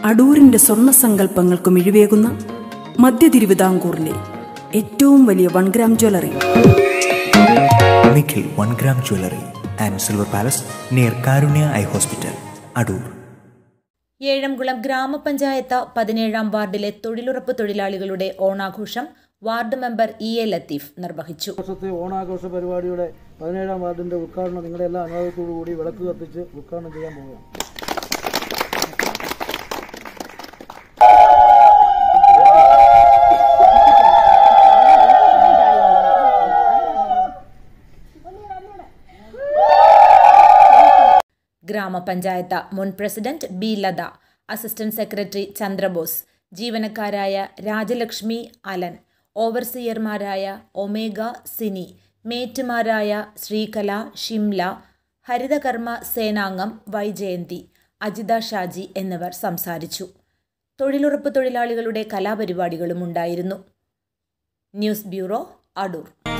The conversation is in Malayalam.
അടൂരിന്റെ സ്വർണ്ണ സങ്കല്പങ്ങൾക്ക് മിഴിവേകുന്ന മധ്യ തിരുവിതാംകൂറിലെ ഏറ്റവും വലിയ one gram jewellery Nikhil one gram jewellery and silver palace near Karunya eye hospital Adoor Ezhamkulam ഗ്രാമപഞ്ചായത്ത് പതിനേഴാം വാർഡിലെ തൊഴിലുറപ്പ് തൊഴിലാളികളുടെ ഓണാഘോഷം ward member E A Latheef നിർവഹിച്ചു വർഷത്തെ ഓണാഘോഷ പരിപാടിയുടെ പതിനേഴാം വാർഡിന്റെ ഉദ്ഘാടനം നിങ്ങളുടെ എല്ലാ അനുവാദത്തോടു കൂടി വിളക്ക് കത്തിച്ച് ഉദ്ഘാടനം ചെയ്യാൻ പോവുകയാണ് ഗ്രാമപഞ്ചായത്ത് മുൻ president B Latha assistant secretary Chandrabose ജീവനക്കാരായ രാജലക്ഷ്മി അലൻ ഓവർസിയർമാരായ ഒമേഗ സിനി മേറ്റുമാരായ ശ്രീകല ഷിംല ഹരിതകർമ്മ സേനാംഗം വൈജയന്തി അജിത ഷാജി എന്നിവർ സംസാരിച്ചു തൊഴിലുറപ്പ് തൊഴിലാളികളുടെ കലാപരിപാടികളും ഉണ്ടായിരുന്നു ന്യൂസ് ബ്യൂറോ അടൂർ